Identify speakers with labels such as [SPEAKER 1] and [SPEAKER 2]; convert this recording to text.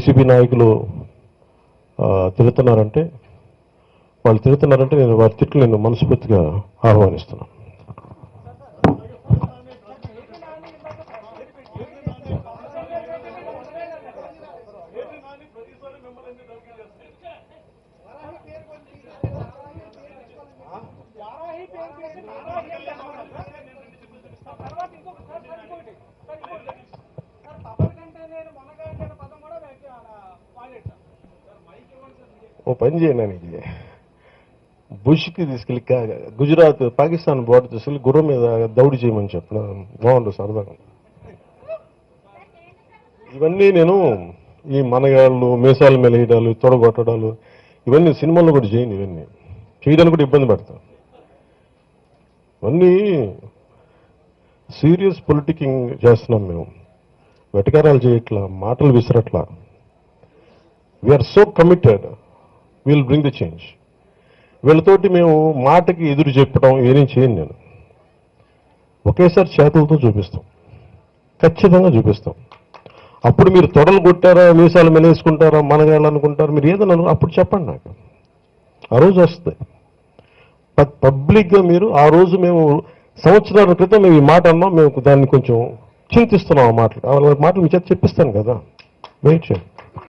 [SPEAKER 1] CB నాయకులు ఆ, తిడుతున్నారంటే వాళ్ళు తిడుతున్నారంటే నేను వారి తిట్లు నేను మనస్ఫూర్తిగా ఆహ్వానిస్తున్నాను
[SPEAKER 2] తర్వాత ఇంకొక సార్ సార్ ఇంకొకటి సార్ ఇంకొకటి సార్ పవన్ కంటే నేను మొన్నగా పదం కూడా వాడేట
[SPEAKER 1] ఓ పని చేయను ఇది బుష్కి తీసుకెళ్ళి కా- గుజరాత్ పాకిస్తాన్ బోర్డర్ తీసుకెళ్ళి గుర్రం మీద దౌడి చేయమని చెప్పిన బాగుంటుంది సరదాగా ఇవన్నీ నేను ఈ మనగాళ్ళు మీసాలు మెలగడాలు తొడగొట్టడాలు ఇవన్నీ సినిమాల్లో కూడా చేయను ఇవన్నీ చేయడానికి కూడా ఇబ్బంది పడతాను ఇవన్నీ సీరియస్ పొలిటికింగ్ చేస్తున్నాం మేము వెటకారాలు చేయట్లా మాటలు విసరట్లా we're so committed will bring the change వీళ్ళతోటి మేము మాటకి ఎదురు చెప్పడం ఏమీ చేయను నేను ఒకేసారి చేతులతో చూపిస్తాం ఖచ్చితంగా చూపిస్తాం అప్పుడు మీరు తొడలు కొట్టారా మీసాలు మెలేసుకుంటారా మనగాళ్ళు అనుకుంటారా మీరు ఏదన్నా అను- అప్పుడు చెప్పండి నాకు ఆ రోజు వస్తుంది ప- పబ్లిక్గా మీరు ఆ రోజు మేము సంవత్సరాల క్రితం మేము ఈ మాట అన్నాం మేము దాన్ని కొంచెం చింతిస్తున్నాం ఆ మాటలు ఆ మాటలు మీ చేత చెప్పిస్తాను కదా వెయిట్ చేయండి